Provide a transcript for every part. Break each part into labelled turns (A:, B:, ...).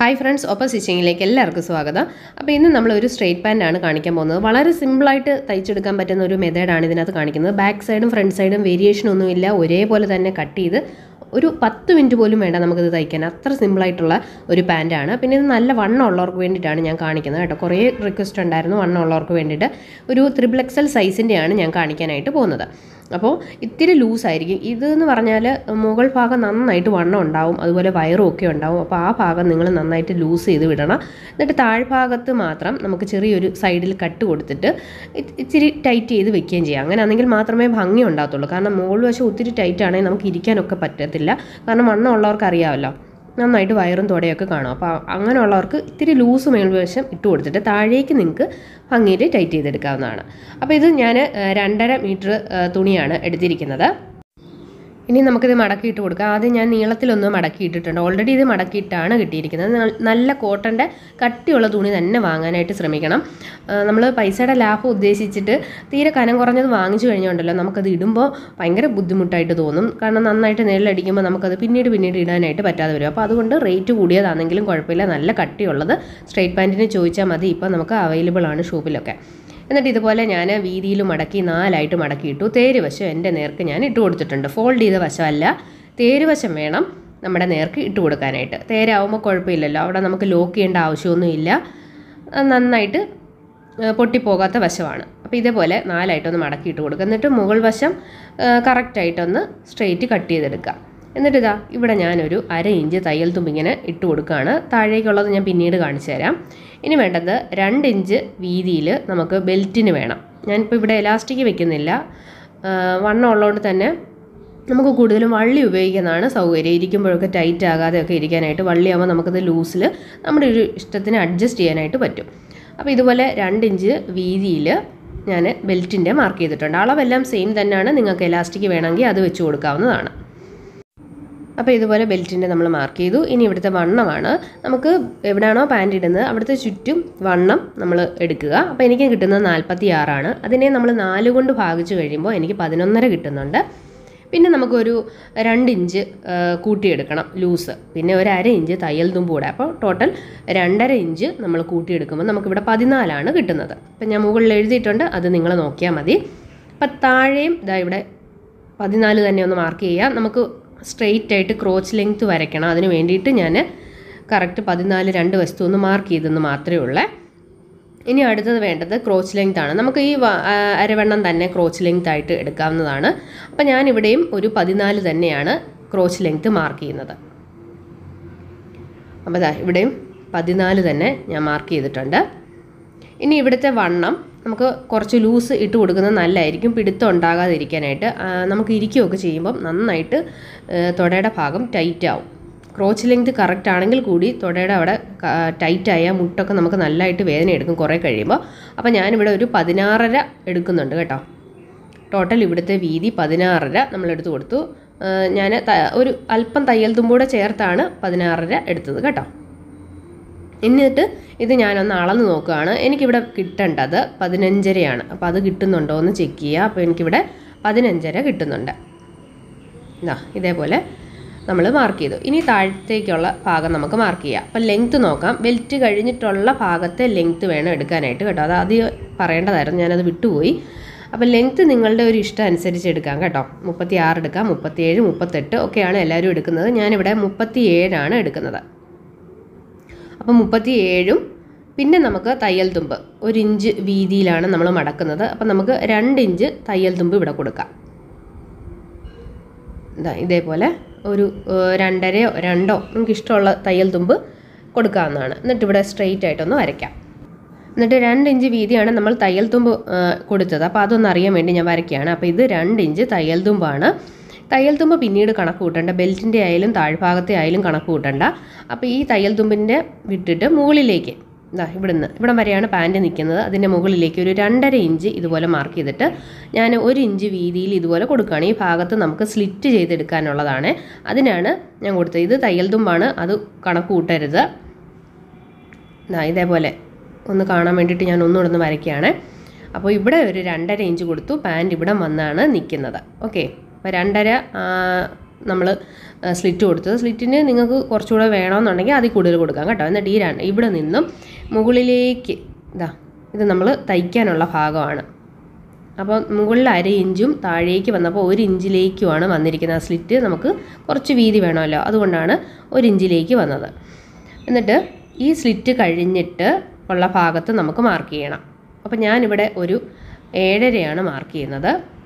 A: hi friends ഒപ്പം സ്റ്റിച്ചിങ്ങിലേക്ക് എല്ലാവർക്കും സ്വാഗതം അപ്പോൾ ഇന്ന് നമ്മൾ ഒരു സ്ട്രെയിറ്റ് പാൻ്റ് ആണ് കാണിക്കാൻ പോകുന്നത് വളരെ സിമ്പിളായിട്ട് തയ്ച്ചെടുക്കാൻ പറ്റുന്ന ഒരു മെത്തേഡാണ് ഇതിനകത്ത് കാണിക്കുന്നത് ബാക്ക് സൈഡും ഫ്രണ്ട് സൈഡും വേരിയേഷൻ ഒന്നുമില്ല ഒരേപോലെ തന്നെ കട്ട് ചെയ്ത് ഒരു പത്ത് മിനിറ്റ് പോലും വേണ്ട നമുക്കിത് തയ്ക്കാൻ അത്ര സിമ്പിളായിട്ടുള്ള ഒരു പാൻറ്റാണ് പിന്നെ ഇത് നല്ല വണ്ണം ഉള്ളവർക്ക് വേണ്ടിയിട്ടാണ് ഞാൻ കാണിക്കുന്നത് കേട്ടോ കുറേ റിക്വസ്റ്റ് ഉണ്ടായിരുന്നു വണ്ണം ഉള്ളവർക്ക് വേണ്ടിയിട്ട് ഒരു ത്രിബിൾ എക്സൽ സൈസിൻ്റെയാണ് ഞാൻ കാണിക്കാനായിട്ട് പോകുന്നത് അപ്പോൾ ഇത്തിരി ലൂസായിരിക്കും ഇതെന്ന് പറഞ്ഞാൽ മുകൾ ഭാഗം നന്നായിട്ട് വണ്ണം ഉണ്ടാവും അതുപോലെ വയറും ഒക്കെ ഉണ്ടാവും അപ്പോൾ ആ ഭാഗം നിങ്ങൾ നന്നായിട്ട് ലൂസ് ചെയ്ത് വിടണം എന്നിട്ട് താഴ്ഭാഗത്ത് മാത്രം നമുക്ക് ചെറിയൊരു സൈഡിൽ കട്ട് കൊടുത്തിട്ട് ഇ- ഇച്ചിരി ടൈറ്റ് ചെയ്ത് വെക്കുകയും ചെയ്യാം അങ്ങനെയാണെങ്കിൽ മാത്രമേ ഭംഗി ഉണ്ടാകത്തുള്ളൂ കാരണം മുകൾ വശം ഒത്തിരി ടൈറ്റ് ആണെങ്കിൽ നമുക്ക് ഇരിക്കാനൊക്കെ പറ്റത്തില്ല കാരണം വണ്ണം ഉള്ളവർക്ക് അറിയാമല്ലോ നന്നായിട്ട് വയറും തുടയൊക്കെ കാണും അപ്പോൾ അങ്ങനെയുള്ളവർക്ക് ഇത്തിരി ലൂസ് മേൽവശം ഇട്ട് കൊടുത്തിട്ട് താഴേക്ക് നിങ്ങൾക്ക് ഭംഗിയിൽ ടൈറ്റ് ചെയ്തെടുക്കാവുന്നതാണ് അപ്പോൾ ഇത് ഞാൻ രണ്ടര മീറ്റർ തുണിയാണ് എടുത്തിരിക്കുന്നത് ഇനി നമുക്കിത് മടക്കിയിട്ട് കൊടുക്കാം ആദ്യം ഞാൻ നീളത്തിലൊന്ന് മടക്കിയിട്ടിട്ടുണ്ട് ഓൾറെഡി ഇത് മടക്കിയിട്ടാണ് കിട്ടിയിരിക്കുന്നത് നൽ- നല്ല കോട്ടൻ്റെ കട്ടിയുള്ള തുണി തന്നെ വാങ്ങാനായിട്ട് ശ്രമിക്കണം നമ്മൾ പൈസയുടെ ലാഭം ഉദ്ദേശിച്ചിട്ട് തീരെ കനം കുറഞ്ഞത് വാങ്ങിച്ചു കഴിഞ്ഞുണ്ടല്ലോ നമുക്കത് ഇടുമ്പോൾ ഭയങ്കര ബുദ്ധിമുട്ടായിട്ട് തോന്നും കാരണം നന്നായിട്ട് നിഴലടിക്കുമ്പോൾ നമുക്കത് പിന്നീട് പിന്നീട് ഇടാനായിട്ട് പറ്റാതെ വരും അപ്പോൾ അതുകൊണ്ട് റേറ്റ് കൂടിയതാണെങ്കിലും കുഴപ്പമില്ല നല്ല കട്ടിയുള്ളത് സ്ട്രെയിറ്റ് പാൻറ്റിന് ചോദിച്ചാൽ മതി ഇപ്പോൾ നമുക്ക് അവൈലബിൾ ആണ് ഷോപ്പിലൊക്കെ എന്നിട്ട് ഇതുപോലെ ഞാൻ വീതിയിൽ മടക്കി നാലായിട്ട് മടക്കിയിട്ടു തേര് വശം എൻ്റെ നേർക്ക് ഞാൻ ഇട്ട് കൊടുത്തിട്ടുണ്ട് ഫോൾഡ് ചെയ്ത വശമല്ല തേര് വശം വേണം നമ്മുടെ നേർക്ക് ഇട്ട് കൊടുക്കാനായിട്ട് തേരാവുമ്പോൾ കുഴപ്പമില്ലല്ലോ അവിടെ നമുക്ക് ലോക്ക് ചെയ്യേണ്ട ആവശ്യമൊന്നുമില്ല അത് നന്നായിട്ട് ആ, പൊട്ടിപ്പോകാത്ത വശമാണ് അപ്പോൾ ഇതേപോലെ നാലായിട്ടൊന്ന് മടക്കിയിട്ട് കൊടുക്കുക എന്നിട്ട് മുകൾ വശം കറക്റ്റായിട്ടൊന്ന് സ്ട്രെയിറ്റ് കട്ട് ചെയ്തെടുക്കുക എന്നിട്ട് ഇതാ ഇവിടെ ഞാനൊരു അര ഇഞ്ച് തയ്യൽ തുമ്പിങ്ങനെ ഇട്ട് കൊടുക്കുകയാണ് താഴേക്കുള്ളത് ഞാൻ പിന്നീട് കാണിച്ചു തരാം ഇനി വേണ്ടത് രണ്ട് ഇഞ്ച് വീതിയിൽ നമുക്ക് ബെൽറ്റിന് വേണം ഞാനിപ്പോൾ ഇവിടെ എലാസ്റ്റിക് വെക്കുന്നില്ല ആ, വണ്ണം ഉള്ളതുകൊണ്ട് തന്നെ നമുക്ക് കൂടുതലും വള്ളി ഉപയോഗിക്കുന്നതാണ് സൗകര്യം ഇരിക്കുമ്പോഴൊക്കെ ടൈറ്റ് ആകാതെ ഒക്കെ ഇരിക്കാനായിട്ട് വള്ളിയാകുമ്പോൾ നമുക്കത് ലൂസിൽ നമ്മുടെ ഒരു ഇഷ്ടത്തിന് അഡ്ജസ്റ്റ് ചെയ്യാനായിട്ട് പറ്റും അപ്പോൾ ഇതുപോലെ രണ്ട് ഇഞ്ച് വീതിയിൽ ഞാൻ ബെൽറ്റിൻ്റെ മാർക്ക് ചെയ്തിട്ടുണ്ട് അളവെല്ലാം സെയിം തന്നെയാണ് നിങ്ങൾക്ക് എലാസ്റ്റിക് വേണമെങ്കിൽ അത് വെച്ച് കൊടുക്കാവുന്നതാണ് അപ്പോൾ ഇതുപോലെ ബെൽറ്റിൻ്റെ നമ്മൾ മാർക്ക് ചെയ്തു ഇനി ഇവിടുത്തെ വണ്ണമാണ് നമുക്ക് എവിടെയാണോ പാൻറ് ഇടുന്നത് അവിടുത്തെ ചുറ്റും വണ്ണം നമ്മൾ എടുക്കുക അപ്പോൾ എനിക്ക് കിട്ടുന്നത് നാൽപ്പത്തി ആറാണ് അതിനെ നമ്മൾ നാല് കൊണ്ട് ഭാഗിച്ച് കഴിയുമ്പോൾ എനിക്ക് പതിനൊന്നര കിട്ടുന്നുണ്ട് പിന്നെ നമുക്കൊരു രണ്ട് ഇഞ്ച് ആ, കൂട്ടിയെടുക്കണം ലൂസ് പിന്നെ ഒരു അര ഇഞ്ച് തയ്യൽ തുമ്പ് കൂടെ അപ്പോൾ ടോട്ടൽ രണ്ടര ഇഞ്ച് നമ്മൾ കൂട്ടിയെടുക്കുമ്പോൾ നമുക്കിവിടെ പതിനാലാണ് കിട്ടുന്നത് അപ്പം ഞാൻ മുകളിൽ എഴുതിയിട്ടുണ്ട് അത് നിങ്ങൾ നോക്കിയാൽ മതി അപ്പം താഴെയും ഇതാ ഇവിടെ പതിനാല് തന്നെ ഒന്ന് മാർക്ക് ചെയ്യുക നമുക്ക് സ്ട്രെയിറ്റ് ആയിട്ട് ക്രോച്ച് ലെങ്ത് വരയ്ക്കണം അതിന് വേണ്ടിയിട്ട് ഞാൻ കറക്റ്റ് പതിനാല് രണ്ട് വസ്തു ഒന്ന് മാർക്ക് ചെയ്തെന്ന് മാത്രമേ ഉള്ളേ ഇനി അടുത്തത് വേണ്ടത് ക്രോച്ച് ലെങ്ത് ആണ് നമുക്ക് ഈ വ- ആ, അരവണ്ണം തന്നെ ക്രോച്ച് ലെങ്ത് ആയിട്ട് എടുക്കാവുന്നതാണ് അപ്പം ഞാൻ ഇവിടെയും ഒരു പതിനാല് തന്നെയാണ് ക്രോച്ച് ലെങ്ത് മാർക്ക് ചെയ്യുന്നത് അപ്പോൾ ദാ ഇവിടെയും പതിനാല് തന്നെ ഞാൻ മാർക്ക് ചെയ്തിട്ടുണ്ട് ഇനി ഇവിടുത്തെ വണ്ണം നമുക്ക് കുറച്ച് ലൂസ് ഇട്ട് കൊടുക്കുന്നത് നല്ലതായിരിക്കും പിടുത്തം ഉണ്ടാകാതിരിക്കാനായിട്ട് ആ, നമുക്ക് ഇരിക്കുകയൊക്കെ ചെയ്യുമ്പം നന്നായിട്ട് ആ, തുടയുടെ ഭാഗം ടൈറ്റ് ആവും ക്രോച്ച് ലെങ്ത് കറക്റ്റ് ആണെങ്കിൽ കൂടി തുടയുടെ അവിടെ ടൈറ്റായ മുട്ടൊക്കെ നമുക്ക് നല്ലതായിട്ട് വേദന എടുക്കും കുറേ കഴിയുമ്പോൾ അപ്പോൾ ഞാനിവിടെ ഒരു പതിനാറര എടുക്കുന്നുണ്ട് കേട്ടോ ടോട്ടൽ ഇവിടുത്തെ വീതി പതിനാറര നമ്മൾ എടുത്തു കൊടുത്തു ഞാൻ ഒരു അല്പം തയ്യൽ തുമ്പൂടെ ചേർത്താണ് പതിനാറര എടുത്തത് കേട്ടോ എന്നിട്ട് ഇത് ഞാനൊന്ന് അളന്ന് നോക്കുകയാണ് എനിക്കിവിടെ കിട്ടേണ്ടത് പതിനഞ്ചരയാണ് അപ്പോൾ അത് കിട്ടുന്നുണ്ടോ എന്ന് ചെക്ക് ചെയ്യുക അപ്പോൾ എനിക്കിവിടെ പതിനഞ്ചര കിട്ടുന്നുണ്ട് ഇതാ ഇതേപോലെ നമ്മൾ മാർക്ക് ചെയ്തു ഇനി താഴത്തേക്കുള്ള ഭാഗം നമുക്ക് മാർക്ക് ചെയ്യാം അപ്പം ലെങ്ത്ത് നോക്കാം ബെൽറ്റ് കഴിഞ്ഞിട്ടുള്ള ഭാഗത്തെ ലെങ്ത്ത് വേണം എടുക്കാനായിട്ട് കേട്ടോ അത് ആദ്യം പറയേണ്ടതായിരുന്നു ഞാനത് വിട്ടുപോയി അപ്പം ലെങ്ത്ത് നിങ്ങളുടെ ഒരു ഇഷ്ടം അനുസരിച്ച് എടുക്കാം കേട്ടോ മുപ്പത്തി ആറ് എടുക്കാം മുപ്പത്തിയേഴ് മുപ്പത്തെട്ട് ഒക്കെയാണ് എല്ലാവരും എടുക്കുന്നത് ഞാനിവിടെ മുപ്പത്തി ഏഴാണ് എടുക്കുന്നത് അപ്പം മുപ്പത്തി ഏഴും പിന്നെ നമുക്ക് തയ്യൽ തുമ്പ് ഒരു ഇഞ്ച് വീതിയിലാണ് നമ്മൾ മടക്കുന്നത് അപ്പം നമുക്ക് രണ്ട് ഇഞ്ച് തയ്യൽ തുമ്പ് ഇവിടെ കൊടുക്കാം ഇതാ ഇതേപോലെ ഒരു ഏഹ്, രണ്ടരയോ രണ്ടോ നിങ്ങൾക്ക് ഇഷ്ടമുള്ള തയ്യൽ തുമ്പ് കൊടുക്കാവുന്നതാണ് എന്നിട്ട് ഇവിടെ സ്ട്രെയിറ്റ് ആയിട്ടൊന്ന് വരയ്ക്കാം എന്നിട്ട് രണ്ട് ഇഞ്ച് വീതിയാണ് നമ്മൾ തയ്യൽ തുമ്പ് ഏഹ്, കൊടുത്തത് അപ്പോൾ അതൊന്ന് അറിയാൻ വേണ്ടി ഞാൻ വരയ്ക്കുകയാണ് അപ്പോൾ ഇത് രണ്ട് ഇഞ്ച് തയ്യൽ തുമ്പാണ് തയ്യൽ തുമ്പ് പിന്നീട് കണക്ക് കൂട്ടണ്ട ബെൽറ്റിൻ്റെ ആയാലും താഴ്ഭാഗത്തെ ആയാലും കണക്ക് കൂട്ടണ്ട അപ്പോൾ ഈ തയ്യൽ തുമ്പിൻ്റെ വിട്ടിട്ട് മുകളിലേക്ക് ഇതാ ഇവിടുന്ന് ഇവിടം വരെയാണ് പാൻറ് നിൽക്കുന്നത് അതിൻ്റെ മുകളിലേക്ക് ഒരു രണ്ടര ഇഞ്ച് ഇതുപോലെ മാർക്ക് ചെയ്തിട്ട് ഞാൻ ഒരു ഇഞ്ച് വീതിയിൽ ഇതുപോലെ കൊടുക്കുകയാണ് ഈ ഭാഗത്ത് നമുക്ക് സ്ലിറ്റ് ചെയ്തെടുക്കാനുള്ളതാണ് അതിനാണ് ഞാൻ കൊടുത്തത് ഇത് തയ്യൽ തുമ്പാണ് അത് കണക്ക് കൂട്ടരുത് ദാ ഇതേപോലെ ഒന്ന് കാണാൻ വേണ്ടിയിട്ട് ഞാൻ ഒന്നുകൂടെ ഒന്ന് വരയ്ക്കുകയാണ് അപ്പോൾ ഇവിടെ ഒരു രണ്ടര ഇഞ്ച് കൊടുത്തു പാൻറ് ഇവിടെ വന്നാണ് നിൽക്കുന്നത് ഓക്കെ അപ്പോൾ രണ്ടര ആ, നമ്മൾ സ്ലിറ്റ് കൊടുത്തത് സ്ലിറ്റിന് നിങ്ങൾക്ക് കുറച്ചുകൂടെ വേണമെന്നുണ്ടെങ്കിൽ അതിൽ കൂടുതൽ കൊടുക്കാം കേട്ടോ എന്നിട്ട് ഈ രണ്ട് ഇവിടെ നിന്നും മുകളിലേക്ക് ഇതാ ഇത് നമ്മൾ തയ്ക്കാനുള്ള ഭാഗമാണ് അപ്പോൾ മുകളിൽ അര ഇഞ്ചും താഴേക്ക് വന്നപ്പോൾ ഒരു ഇഞ്ചിലേക്കുമാണ് വന്നിരിക്കുന്നത് ആ സ്ലിറ്റ് നമുക്ക് കുറച്ച് വീതി വേണമല്ലോ അതുകൊണ്ടാണ് ഒരു ഇഞ്ചിലേക്ക് വന്നത് എന്നിട്ട് ഈ സ്ലിറ്റ് കഴിഞ്ഞിട്ട് ഉള്ള ഭാഗത്ത് നമുക്ക് മാർക്ക് ചെയ്യണം അപ്പോൾ ഞാനിവിടെ ഒരു ഏഴരയാണ് മാർക്ക് ചെയ്യുന്നത്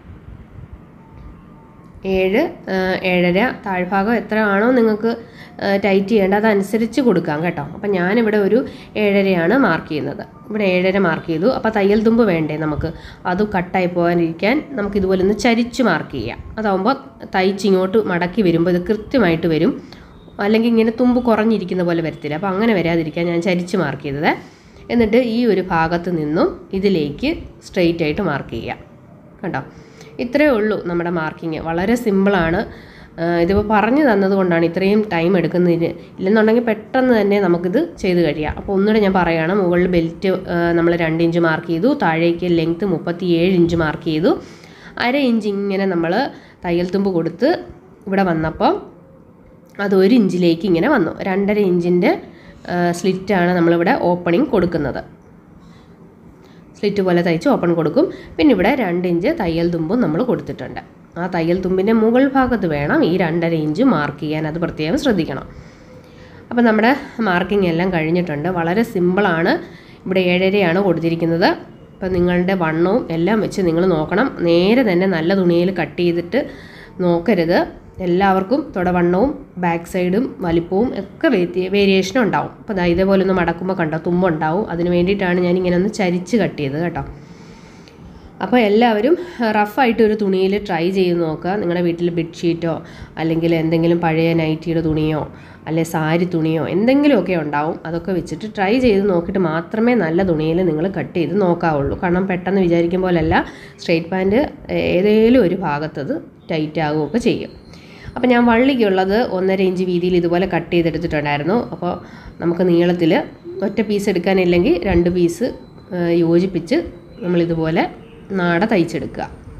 A: ഏഴ് ആ, ഏഴര താഴ്ഭാഗം എത്ര ആണോ നിങ്ങൾക്ക് ടൈറ്റ് ചെയ്യേണ്ടത് അതനുസരിച്ച് കൊടുക്കാം കേട്ടോ അപ്പം ഞാനിവിടെ ഒരു ഏഴരയാണ് മാർക്ക് ചെയ്യുന്നത് ഇവിടെ ഏഴര മാർക്ക് ചെയ്തു അപ്പോൾ തയ്യൽ തുമ്പ് വേണ്ടേ നമുക്ക് അത് കട്ടായി പോകാനിരിക്കാൻ നമുക്ക് ഇതുപോലെ ഒന്ന് ചരിച്ച് മാർക്ക് ചെയ്യാം അതാവുമ്പോൾ തയ്ച്ച് ഇങ്ങോട്ട് മടക്കി വരുമ്പോൾ ഇത് കൃത്യമായിട്ട് വരും അല്ലെങ്കിൽ ഇങ്ങനെ തുമ്പ് കുറഞ്ഞിരിക്കുന്ന പോലെ വരത്തില്ല അപ്പോൾ അങ്ങനെ വരാതിരിക്കാൻ ഞാൻ ചരിച്ച് മാർക്ക് ചെയ്തത് എന്നിട്ട് ഈ ഒരു ഭാഗത്ത് നിന്നും ഇതിലേക്ക് സ്ട്രെയിറ്റ് ആയിട്ട് മാർക്ക് ചെയ്യാം കണ്ടോ ഇത്രയേ ഉള്ളൂ നമ്മുടെ മാർക്കിങ് വളരെ സിമ്പിളാണ് ഇതിപ്പോൾ പറഞ്ഞു തന്നതുകൊണ്ടാണ് ഇത്രയും ടൈം എടുക്കുന്നതിന് ഇല്ലെന്നുണ്ടെങ്കിൽ പെട്ടെന്ന് തന്നെ നമുക്കിത് ചെയ്ത് കഴിയാം അപ്പോൾ ഒന്നുകൂടെ ഞാൻ പറയുകയാണ് മുകളിൽ ബെൽറ്റ് നമ്മൾ രണ്ട് ഇഞ്ച് മാർക്ക് ചെയ്തു താഴേക്ക് ലെങ്ത്ത് മുപ്പത്തി ഏഴ് ഇഞ്ച് മാർക്ക് ചെയ്തു അര ഇഞ്ച് ഇങ്ങനെ നമ്മൾ തയ്യൽ തുമ്പ് കൊടുത്ത് ഇവിടെ വന്നപ്പോൾ അത് ഒരു ഇഞ്ചിലേക്ക് ഇങ്ങനെ വന്നു രണ്ടര ഇഞ്ചിൻ്റെ സ്ലിറ്റാണ് നമ്മളിവിടെ ഓപ്പണിംഗ് കൊടുക്കുന്നത് സ്ലിറ്റ് പോലെ തയ്ച്ച് ഓപ്പൺ കൊടുക്കും പിന്നെ ഇവിടെ രണ്ട് ഇഞ്ച് തയ്യൽ തുമ്പും നമ്മൾ കൊടുത്തിട്ടുണ്ട് ആ തയ്യൽ തുമ്പിൻ്റെ മുകൾ ഭാഗത്ത് വേണം ഈ രണ്ടര ഇഞ്ച് മാർക്ക് ചെയ്യാൻ അത് പ്രത്യേകം ശ്രദ്ധിക്കണം അപ്പോൾ നമ്മുടെ മാർക്കിംഗ് എല്ലാം കഴിഞ്ഞിട്ടുണ്ട് വളരെ സിമ്പിളാണ് ഇവിടെ ഏഴരയാണ് കൊടുത്തിരിക്കുന്നത് അപ്പോൾ നിങ്ങളുടെ വണ്ണവും എല്ലാം വെച്ച് നിങ്ങൾ നോക്കണം നേരെ തന്നെ നല്ല തുണിയിൽ കട്ട് ചെയ്തിട്ട് നോക്കരുത് എല്ലാവർക്കും തുടവണ്ണവും ബാക്ക് സൈഡും വലിപ്പവും ഒക്കെ വേരിയേഷനും ഉണ്ടാവും അപ്പോൾ ദാ ഇതേപോലെ ഒന്ന് മടക്കുമ്പോൾ കണ്ടോ തുമ്പുണ്ടാവും അതിന് വേണ്ടിയിട്ടാണ് ഞാൻ ഇങ്ങനെ ഒന്ന് ചരിച്ച് കട്ട് ചെയ്തത് കേട്ടോ അപ്പോൾ എല്ലാവരും റഫായിട്ട് ഒരു തുണിയിൽ ട്രൈ ചെയ്ത് നോക്കുക നിങ്ങളുടെ വീട്ടിൽ ബെഡ്ഷീറ്റോ അല്ലെങ്കിൽ എന്തെങ്കിലും പഴയ നൈറ്റിയുടെ തുണിയോ അല്ലെ സാരി തുണിയോ എന്തെങ്കിലുമൊക്കെ ഉണ്ടാവും അതൊക്കെ വെച്ചിട്ട് ട്രൈ ചെയ്ത് നോക്കിയിട്ട് മാത്രമേ നല്ല തുണിയിൽ നിങ്ങൾ കട്ട് ചെയ്ത് നോക്കാവുള്ളൂ കാരണം പെട്ടെന്ന് വിചാരിക്കും പോലല്ല സ്ട്രെയിറ്റ് പാൻറ്റ് ഏതേലും ഒരു ഭാഗത്തത് ടൈറ്റ് ആകുകയൊക്കെ ചെയ്യും അപ്പോൾ ഞാൻ വള്ളിക്കുള്ളത് ഒന്നര ഇഞ്ച് വീതിയിൽ ഇതുപോലെ കട്ട് ചെയ്തെടുത്തിട്ടുണ്ടായിരുന്നു അപ്പോൾ നമുക്ക് നീളത്തിൽ ഒറ്റ പീസ് എടുക്കാനില്ലെങ്കിൽ രണ്ട് പീസ് യോജിപ്പിച്ച് നമ്മളിതുപോലെ നാട തയ്ച്ചെടുക്കുക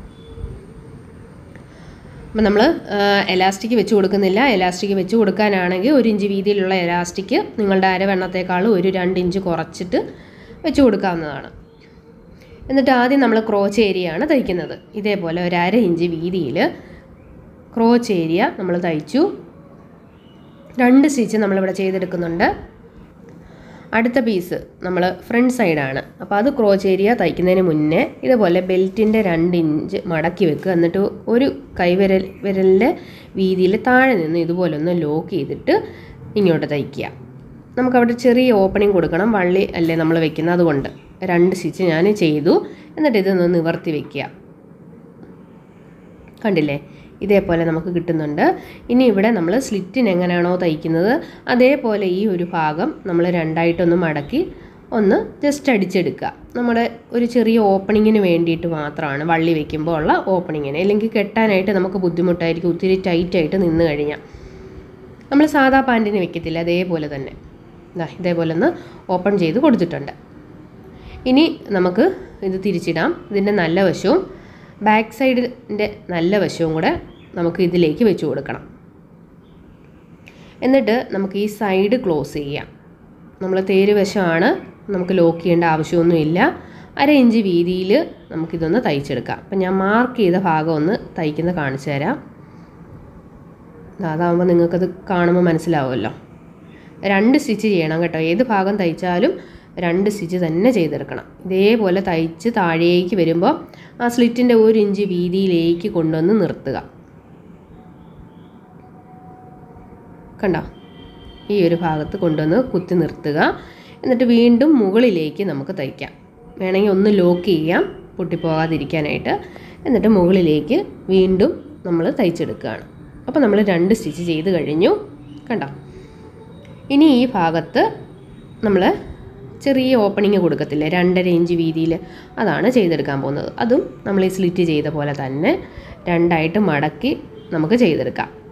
A: അപ്പം നമ്മൾ എലാസ്റ്റിക് വെച്ച് കൊടുക്കുന്നില്ല എലാസ്റ്റിക് വെച്ച് കൊടുക്കാനാണെങ്കിൽ ഒരു ഇഞ്ച് വീതിയിലുള്ള എലാസ്റ്റിക് നിങ്ങളുടെ അരവെണ്ണത്തേക്കാൾ ഒരു രണ്ട് ഇഞ്ച് കുറച്ചിട്ട് വെച്ച് കൊടുക്കാവുന്നതാണ് എന്നിട്ട് ആദ്യം നമ്മൾ ക്രോച്ച് ഏരിയയാണ് തയ്ക്കുന്നത് ഇതേപോലെ ഒരു അര ഇഞ്ച് വീതിയിൽ ക്രോച്ച് ഏരിയ നമ്മൾ തയ്ച്ചു രണ്ട് സ്റ്റിച്ച് നമ്മളിവിടെ ചെയ്തെടുക്കുന്നുണ്ട് അടുത്ത പീസ് നമ്മൾ ഫ്രണ്ട് സൈഡാണ് അപ്പോൾ അത് ക്രോച്ച് ഏരിയ തയ്ക്കുന്നതിന് മുന്നേ ഇതുപോലെ ബെൽറ്റിൻ്റെ രണ്ട് ഇഞ്ച് മടക്കി വെക്കുക എന്നിട്ട് ഒരു കൈവിരൽ വിരലിൻ്റെ വീതിയിൽ താഴെ നിന്ന് ഇതുപോലെ ഒന്ന് ലോക്ക് ചെയ്തിട്ട് ഇങ്ങോട്ട് തയ്ക്കുക നമുക്കവിടെ ചെറിയ ഓപ്പണിംഗ് കൊടുക്കണം വള്ളി അല്ലേ നമ്മൾ വെക്കുന്നത് അതുകൊണ്ട് രണ്ട് സ്റ്റിച്ച് ഞാൻ ചെയ്തു എന്നിട്ട് ഇതൊന്ന് നിവർത്തി വെക്കുക കണ്ടില്ലേ ഇതേപോലെ നമുക്ക് കിട്ടുന്നുണ്ട് ഇനി ഇവിടെ നമ്മൾ സ്ലിറ്റിന് എങ്ങനെയാണോ തയ്ക്കുന്നത് അതേപോലെ ഈ ഒരു ഭാഗം നമ്മൾ രണ്ടായിട്ടൊന്ന് മടക്കി ഒന്ന് ജസ്റ്റ് അടിച്ചെടുക്കുക നമ്മുടെ ഒരു ചെറിയ ഓപ്പണിങ്ങിന് വേണ്ടിയിട്ട് മാത്രമാണ് വള്ളി വെക്കുമ്പോൾ ഉള്ള ഓപ്പണിങ്ങിന് അല്ലെങ്കിൽ കെട്ടാനായിട്ട് നമുക്ക് ബുദ്ധിമുട്ടായിരിക്കും ഒത്തിരി ടൈറ്റായിട്ട് നിന്ന് കഴിഞ്ഞാൽ നമ്മൾ സാധാ പാൻറ്റിന് വെക്കത്തില്ല അതേപോലെ തന്നെ ദാ ഇതേപോലെ ഒന്ന് ഓപ്പൺ ചെയ്ത് കൊടുത്തിട്ടുണ്ട് ഇനി നമുക്ക് ഇത് തിരിച്ചിടാം ഇതിൻ്റെ നല്ല വശവും ബാക്ക് സൈഡിൻ്റെ നല്ല വശവും കൂടെ നമുക്ക് ഇതിലേക്ക് വെച്ച് കൊടുക്കണം എന്നിട്ട് നമുക്ക് ഈ സൈഡ് ക്ലോസ് ചെയ്യാം നമ്മൾ തേര് വശമാണ് നമുക്ക് ലോക്ക് ചെയ്യേണ്ട ആവശ്യമൊന്നുമില്ല അര ഇഞ്ച് വീതിയിൽ നമുക്കിതൊന്ന് തയ്ച്ചെടുക്കാം അപ്പം ഞാൻ മാർക്ക് ചെയ്ത ഭാഗം ഒന്ന് തയ്ക്കുന്ന കാണിച്ചു തരാം അതാകുമ്പോൾ നിങ്ങൾക്കത് കാണുമ്പോൾ മനസ്സിലാവുമല്ലോ രണ്ട് സ്റ്റിച്ച് ചെയ്യണം കേട്ടോ ഏത് ഭാഗം തയ്ച്ചാലും രണ്ട് സ്റ്റിച്ച് തന്നെ ചെയ്തെടുക്കണം ഇതേപോലെ തയ്ച്ച് താഴേക്ക് വരുമ്പോൾ ആ സ്ലിറ്റിൻ്റെ ഒരു ഇഞ്ച് വീതിയിലേക്ക് കൊണ്ടുവന്ന് നിർത്തുക കണ്ടോ ഈ ഒരു ഭാഗത്ത് കൊണ്ടുവന്ന് കുത്തി നിർത്തുക എന്നിട്ട് വീണ്ടും മുകളിലേക്ക് നമുക്ക് തയ്ക്കാം വേണമെങ്കിൽ ഒന്ന് ലോക്ക് ചെയ്യാം പൊട്ടിപ്പോകാതിരിക്കാനായിട്ട് എന്നിട്ട് മുകളിലേക്ക് വീണ്ടും നമ്മൾ തയ്ച്ചെടുക്കുകയാണ് അപ്പോൾ നമ്മൾ രണ്ട് സ്റ്റിച്ച് ചെയ്ത് കഴിഞ്ഞു കണ്ടോ ഇനി ഈ ഭാഗത്ത് നമ്മൾ ചെറിയ ഓപ്പണിങ് കൊടുക്കത്തില്ലേ രണ്ടര ഇഞ്ച് വീതിയിൽ അതാണ് ചെയ്തെടുക്കാൻ പോകുന്നത് അതും നമ്മൾ ഈ സ്ലിറ്റ് ചെയ്ത പോലെ തന്നെ രണ്ടായിട്ട് മടക്കി നമുക്ക് ചെയ്തെടുക്കാം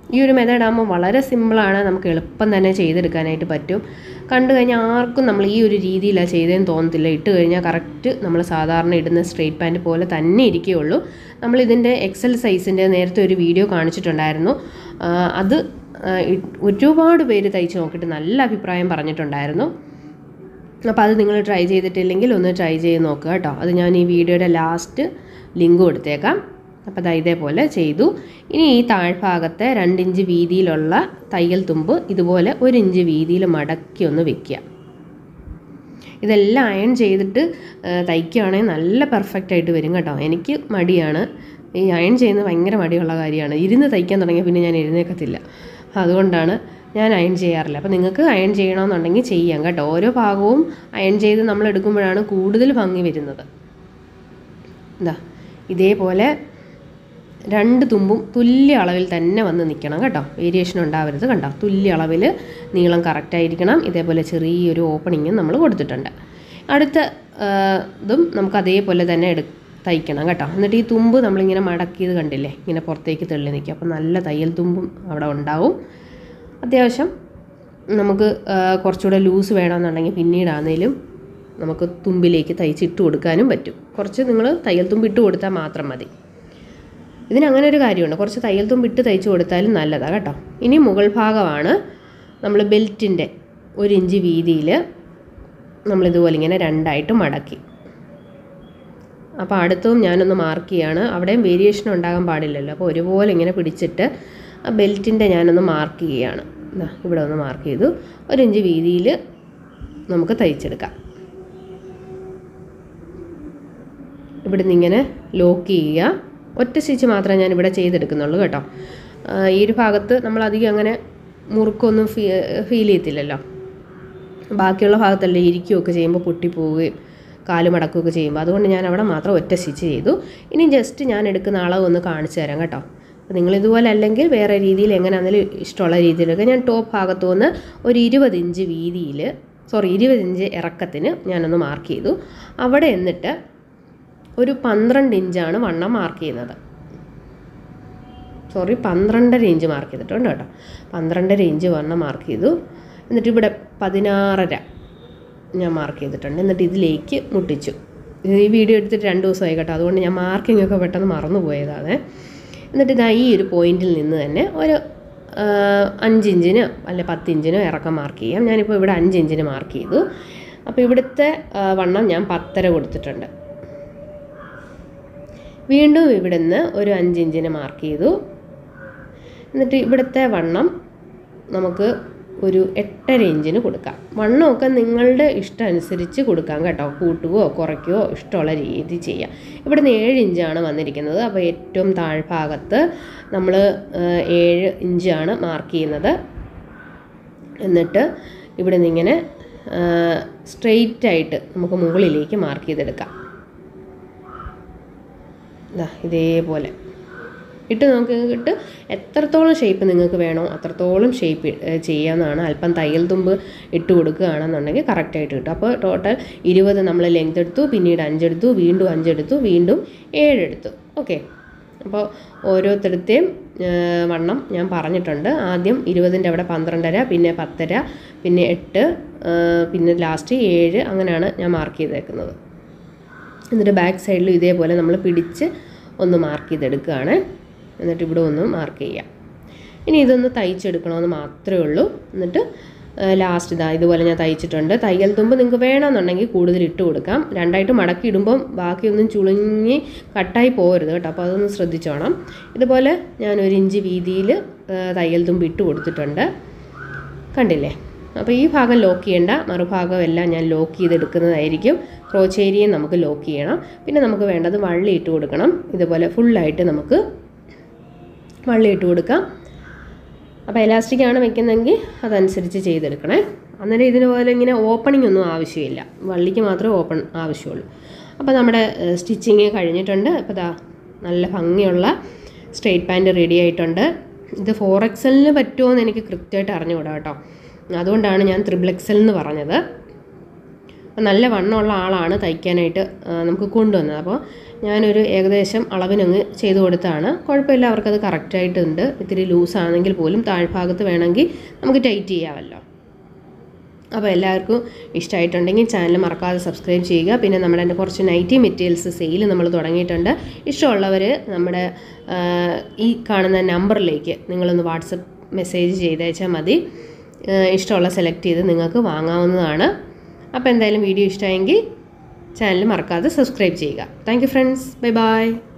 A: ഈ ഒരു മെത്തേഡ് ആകുമ്പോൾ വളരെ സിമ്പിളാണ് നമുക്ക് എളുപ്പം തന്നെ ചെയ്തെടുക്കാനായിട്ട് പറ്റും കണ്ടു കഴിഞ്ഞാൽ ആർക്കും നമ്മൾ ഈ ഒരു രീതിയിലാണ് ചെയ്തതെന്ന് തോന്നത്തില്ല ഇട്ട് കഴിഞ്ഞാൽ കറക്റ്റ് നമ്മൾ സാധാരണ ഇടുന്ന സ്ട്രെയിറ്റ് പാൻറ്റ് പോലെ തന്നെ ഇരിക്കുകയുള്ളൂ നമ്മളിതിൻ്റെ എക്സൽ സൈസിൻ്റെ നേരത്തെ ഒരു വീഡിയോ കാണിച്ചിട്ടുണ്ടായിരുന്നു ആ, അത് ആ, ഇ- ഒരുപാട് പേര് തയ്ച്ച് നോക്കിയിട്ട് നല്ല അഭിപ്രായം പറഞ്ഞിട്ടുണ്ടായിരുന്നു അപ്പോൾ അത് നിങ്ങൾ ട്രൈ ചെയ്തിട്ടില്ലെങ്കിൽ ഒന്ന് ട്രൈ ചെയ്ത് നോക്കുക കേട്ടോ അത് ഞാൻ ഈ വീഡിയോയുടെ ലാസ്റ്റ് ലിങ്ക് കൊടുത്തേക്കാം അപ്പോൾ ദാ ഇതേപോലെ ചെയ്തു ഇനി ഈ താഴ്ഭാഗത്തെ രണ്ടിഞ്ച് വീതിയിലുള്ള തയ്യൽ തുമ്പ് ഇതുപോലെ ഒരു ഇഞ്ച് വീതിയിൽ മടക്കി ഒന്ന് വെക്കുക ഇതെല്ലാം അയൺ ചെയ്തിട്ട് ആ, തയ്ക്കുകയാണെങ്കിൽ നല്ല പെർഫെക്റ്റ് ആയിട്ട് വരും കേട്ടോ എനിക്ക് മടിയാണ് ഈ അയൺ ചെയ്യുന്നത് ഭയങ്കര മടിയുള്ള കാര്യമാണ് ഇരുന്ന് തയ്ക്കാൻ തുടങ്ങിയാൽ പിന്നെ ഞാൻ എഴുന്നേക്കത്തില്ല അതുകൊണ്ടാണ് ഞാൻ അയൺ ചെയ്യാറില്ല അപ്പോൾ നിങ്ങൾക്ക് അയൺ ചെയ്യണമെന്നുണ്ടെങ്കിൽ ചെയ്യാം കേട്ടോ ഓരോ ഭാഗവും അയൺ ചെയ്ത് നമ്മൾ എടുക്കുമ്പോഴാണ് കൂടുതൽ ഭംഗി വരുന്നത് എന്താ ഇതേപോലെ രണ്ട് തുമ്പും തുല്യ അളവിൽ തന്നെ വന്ന് നിൽക്കണം കേട്ടോ വേരിയേഷൻ ഉണ്ടാവരുത് കണ്ടോ തുല്യ അളവിൽ നീളം കറക്റ്റ് ആയിരിക്കണം ഇതേപോലെ ചെറിയൊരു ഓപ്പണിങ്ങും നമ്മൾ കൊടുത്തിട്ടുണ്ട് അടുത്ത ആ, ഇതും നമുക്ക് അതേപോലെ തന്നെ എടു തയ്ക്കണം കേട്ടോ എന്നിട്ട് ഈ തുമ്പ് നമ്മളിങ്ങനെ മടക്കിയത് കണ്ടില്ലേ ഇങ്ങനെ പുറത്തേക്ക് തെള്ളി നിൽക്കും അപ്പോൾ നല്ല തയ്യൽ തുമ്പും അവിടെ ഉണ്ടാവും അത്യാവശ്യം നമുക്ക് ആ, കുറച്ചുകൂടെ ലൂസ് വേണമെന്നുണ്ടെങ്കിൽ പിന്നീടാണേലും നമുക്ക് തുമ്പിലേക്ക് തയ്ച്ചിട്ട് കൊടുക്കാനും പറ്റും കുറച്ച് നിങ്ങൾ തയ്യൽ തുമ്പ് ഇട്ട് കൊടുത്താൽ മാത്രം മതി ഇതിന് അങ്ങനെ ഒരു കാര്യമുണ്ട് കുറച്ച് തയ്യൽ തുമ്പ് ഇട്ട് തയ്ച്ച് കൊടുത്താലും നല്ലതാണ് കേട്ടോ ഇനി മുകൾ ഭാഗമാണ് നമ്മൾ ബെൽറ്റിൻ്റെ ഒരു ഇഞ്ച് വീതിയിൽ നമ്മളിതുപോലെ ഇങ്ങനെ രണ്ടായിട്ട് മടക്കി അപ്പോൾ അടുത്തതും ഞാനൊന്ന് മാർക്ക് ചെയ്യാണ് അവിടെയും വേരിയേഷൻ ഉണ്ടാകാൻ പാടില്ലല്ലോ അപ്പോൾ ഒരുപോലെ ഇങ്ങനെ പിടിച്ചിട്ട് ആ ബെൽറ്റിൻ്റെ ഞാനൊന്ന് മാർക്ക് ചെയ്യുകയാണ് ദാ ഇവിടെ ഒന്ന് മാർക്ക് ചെയ്തു ഒരു ഇഞ്ച് വീതിയിൽ നമുക്ക് തയ്ച്ചെടുക്കാം ഇവിടുന്ന് ഇങ്ങനെ ലോക്ക് ചെയ്യുക ഒറ്റ സ്റ്റിച്ച് മാത്രമേ ഞാൻ ഇവിടെ ചെയ്തെടുക്കുന്നുള്ളൂ കേട്ടോ ആ, ഈ ഒരു ഭാഗത്ത് നമ്മൾ അധികം അങ്ങനെ മുറുക്കൊന്നും ഫീ ഫീൽ ചെയ്യത്തില്ലല്ലോ ബാക്കിയുള്ള ഭാഗത്തല്ലേ ഇരിക്കുകയൊക്കെ ചെയ്യുമ്പോൾ പൊട്ടിപ്പോവുകയും കാല് മടക്കുകയൊക്കെ ചെയ്യുമ്പോൾ അതുകൊണ്ട് ഞാൻ അവിടെ മാത്രം ഒറ്റ സ്റ്റിച്ച് ചെയ്തു ഇനി ജസ്റ്റ് ഞാൻ എടുക്കുന്ന അളവ് ഒന്ന് കാണിച്ചു തരാം കേട്ടോ അപ്പോൾ നിങ്ങൾ ഇതുപോലെ അല്ലെങ്കിൽ വേറെ രീതിയിൽ എങ്ങനെയാണെങ്കിലും ഇഷ്ടമുള്ള രീതിയിലൊക്കെ ഞാൻ ടോപ്പ് ഭാഗത്തു നിന്ന് ഒരു ഇരുപത് ഇഞ്ച് വീതിയിൽ സോറി ഇരുപത് ഇഞ്ച് ഇറക്കത്തിന് ഞാനൊന്ന് മാർക്ക് ചെയ്തു അവിടെ എന്നിട്ട് ഒരു പന്ത്രണ്ട് ഇഞ്ചാണ് വണ്ണം മാർക്ക് ചെയ്യുന്നത് സോറി പന്ത്രണ്ടര ഇഞ്ച് മാർക്ക് ചെയ്തിട്ടുണ്ട് കേട്ടോ പന്ത്രണ്ടര ഇഞ്ച് വണ്ണം മാർക്ക് ചെയ്തു എന്നിട്ട് ഇവിടെ പതിനാറര ഞാൻ മാർക്ക് ചെയ്തിട്ടുണ്ട് എന്നിട്ട് ഇതിലേക്ക് മുട്ടിച്ചു ഇത് ഈ വീഡിയോ എടുത്തിട്ട് രണ്ട് ദിവസമായി കേട്ടോ അതുകൊണ്ട് ഞാൻ മാർക്കിംഗ് ഒക്കെ പെട്ടെന്ന് മറന്നു പോയതാണ് എന്നിട്ട് ഇതാ ഈ ഒരു പോയിന്റിൽ നിന്ന് തന്നെ ഒരു ആ, അഞ്ച് ഇഞ്ചിനോ അല്ലെ പത്ത് ഇഞ്ചിനോ ഇറക്കം മാർക്ക് ചെയ്യാം ഞാനിപ്പോൾ ഇവിടെ അഞ്ച് ഇഞ്ചിന് മാർക്ക് ചെയ്തു അപ്പോൾ ഇവിടുത്തെ ആ, വണ്ണം ഞാൻ പത്തര കൊടുത്തിട്ടുണ്ട് വീണ്ടും ഇവിടുന്ന് ഒരു അഞ്ച് ഇഞ്ചിന് മാർക്ക് ചെയ്തു എന്നിട്ട് ഇവിടുത്തെ വണ്ണം നമുക്ക് ഒരു എട്ടര ഇഞ്ചിന് കൊടുക്കാം വണ്ണമൊക്കെ നിങ്ങളുടെ ഇഷ്ടം അനുസരിച്ച് കൊടുക്കാം കേട്ടോ കൂട്ടുകയോ കുറയ്ക്കുകയോ ഇഷ്ടമുള്ള രീതി ചെയ്യാം ഇവിടുന്ന് ഏഴ് ഇഞ്ചാണ് വന്നിരിക്കുന്നത് അപ്പോൾ ഏറ്റവും താഴ്ഭാഗത്ത് നമ്മൾ ഏഴ് ഇഞ്ചാണ് മാർക്ക് ചെയ്യുന്നത് എന്നിട്ട് ഇവിടെ നിന്ന് ഇങ്ങനെ സ്ട്രെയിറ്റ് ആയിട്ട് നമുക്ക് മുകളിലേക്ക് മാർക്ക് ചെയ്തെടുക്കാം ഇതാ ഇതേപോലെ ഇട്ട് നോക്കിയിട്ട് എത്രത്തോളം ഷേപ്പ് നിങ്ങൾക്ക് വേണോ അത്രത്തോളം ഷേപ്പ് ചെയ്യാവുന്നതാണ് അല്പം തയ്യൽ തുമ്പ് ഇട്ട് കൊടുക്കുകയാണെന്നുണ്ടെങ്കിൽ കറക്റ്റായിട്ട് കിട്ടും അപ്പോൾ ടോട്ടൽ ഇരുപത് നമ്മൾ ലെങ്ത് എടുത്തു പിന്നീട് അഞ്ചെടുത്തു വീണ്ടും അഞ്ചെടുത്തു വീണ്ടും ഏഴെടുത്തു ഓക്കെ അപ്പോൾ ഓരോരുത്തരുടെയും വണ്ണം ഞാൻ പറഞ്ഞിട്ടുണ്ട് ആദ്യം ഇരുപതിൻ്റെ അവിടെ പന്ത്രണ്ടര പിന്നെ പത്തര പിന്നെ എട്ട് ആ, പിന്നെ ലാസ്റ്റ് ഏഴ് അങ്ങനെയാണ് ഞാൻ മാർക്ക് ചെയ്തേക്കുന്നത് എന്നിട്ട് ബാക്ക് സൈഡിലും ഇതേപോലെ നമ്മൾ പിടിച്ച് ഒന്ന് മാർക്ക് ചെയ്തെടുക്കുകയാണ് എന്നിട്ട് ഇവിടെ ഒന്ന് മാർക്ക് ചെയ്യാം ഇനി ഇതൊന്ന് തയ്ച്ചെടുക്കണമെന്ന് മാത്രമേ ഉള്ളൂ എന്നിട്ട് ലാസ്റ്റ് ഇതാ ഇതുപോലെ ഞാൻ തയ്ച്ചിട്ടുണ്ട് തയ്യൽ തുമ്പ് നിങ്ങൾക്ക് വേണമെന്നുണ്ടെങ്കിൽ കൂടുതൽ ഇട്ട് കൊടുക്കാം രണ്ടായിട്ട് മടക്കി ഇടുമ്പം ബാക്കിയൊന്നും ചുളുങ്ങി കട്ടായി പോകരുത് കേട്ടോ അപ്പോൾ അതൊന്ന് ശ്രദ്ധിച്ചോണം ഇതുപോലെ ഞാൻ ഒരു ഇഞ്ച് വീതിയിൽ തയ്യൽ തുമ്പ് ഇട്ട് കൊടുത്തിട്ടുണ്ട് കണ്ടില്ലേ അപ്പോൾ ഈ ഭാഗം ലോക്ക് ചെയ്യേണ്ട മറുഭാഗം എല്ലാം ഞാൻ ലോക്ക് ചെയ്തെടുക്കുന്നതായിരിക്കും ക്രോച്ച് ഏരിയയും നമുക്ക് ലോക്ക് ചെയ്യണം പിന്നെ നമുക്ക് വേണ്ടത് വള്ളി ഇട്ട് കൊടുക്കണം ഇതുപോലെ ഫുള്ളായിട്ട് നമുക്ക് വള്ളി ഇട്ട് കൊടുക്കാം അപ്പോൾ എലാസ്റ്റിക് ആണ് വെക്കുന്നതെങ്കിൽ അതനുസരിച്ച് ചെയ്തെടുക്കണേ അന്നേരം ഇതിന് പോലെ ഇങ്ങനെ ഓപ്പണിംഗ് ഒന്നും ആവശ്യമില്ല വള്ളിക്ക് മാത്രമേ ഓപ്പൺ ആവശ്യമുള്ളൂ അപ്പോൾ നമ്മുടെ സ്റ്റിച്ചിങ് കഴിഞ്ഞിട്ടുണ്ട് അപ്പോൾ ദാ നല്ല ഭംഗിയുള്ള സ്ട്രെയിറ്റ് പാൻറ്റ് റെഡി ആയിട്ടുണ്ട് ഇത് ഫോർ എക്സലിന് പറ്റുമോ എന്ന് എനിക്ക് കൃത്യമായിട്ട് അറിഞ്ഞുകൂടാ കേട്ടോ അതുകൊണ്ടാണ് ഞാൻ ത്രിബിൾ എക്സൽ എന്ന് പറഞ്ഞത് അപ്പോൾ നല്ല വണ്ണമുള്ള ആളാണ് തയ്ക്കാനായിട്ട് ആ, നമുക്ക് കൊണ്ടുവന്നത് അപ്പോൾ ഞാനൊരു ഏകദേശം അളവിനങ്ങ് ചെയ്തു കൊടുത്താണ് കുഴപ്പമില്ല അവർക്കത് കറക്റ്റായിട്ടുണ്ട് ഇത്തിരി ലൂസാണെങ്കിൽ പോലും താഴ്ഭാഗത്ത് വേണമെങ്കിൽ നമുക്ക് ടൈറ്റ് ചെയ്യാമല്ലോ അപ്പോൾ എല്ലാവർക്കും ഇഷ്ടമായിട്ടുണ്ടെങ്കിൽ ചാനൽ മറക്കാതെ സബ്സ്ക്രൈബ് ചെയ്യുക പിന്നെ നമ്മുടെ എൻ്റെ കുറച്ച് നൈറ്റി മെറ്റീരിയൽസ് സെയിൽ നമ്മൾ തുടങ്ങിയിട്ടുണ്ട് ഇഷ്ടമുള്ളവർ നമ്മുടെ ആ, ഈ കാണുന്ന നമ്പറിലേക്ക് നിങ്ങളൊന്ന് വാട്സപ്പ് മെസ്സേജ് ചെയ്തയച്ചാൽ മതി ആ, ഇഷ്ടമുള്ള സെലക്ട് ചെയ്ത് നിങ്ങൾക്ക് വാങ്ങാവുന്നതാണ് അപ്പോൾ എന്തായാലും വീഡിയോ ഇഷ്ടമായെങ്കിൽ ചാനൽ മറക്കാതെ സബ്സ്ക്രൈബ് ചെയ്യുക thank you friends bye by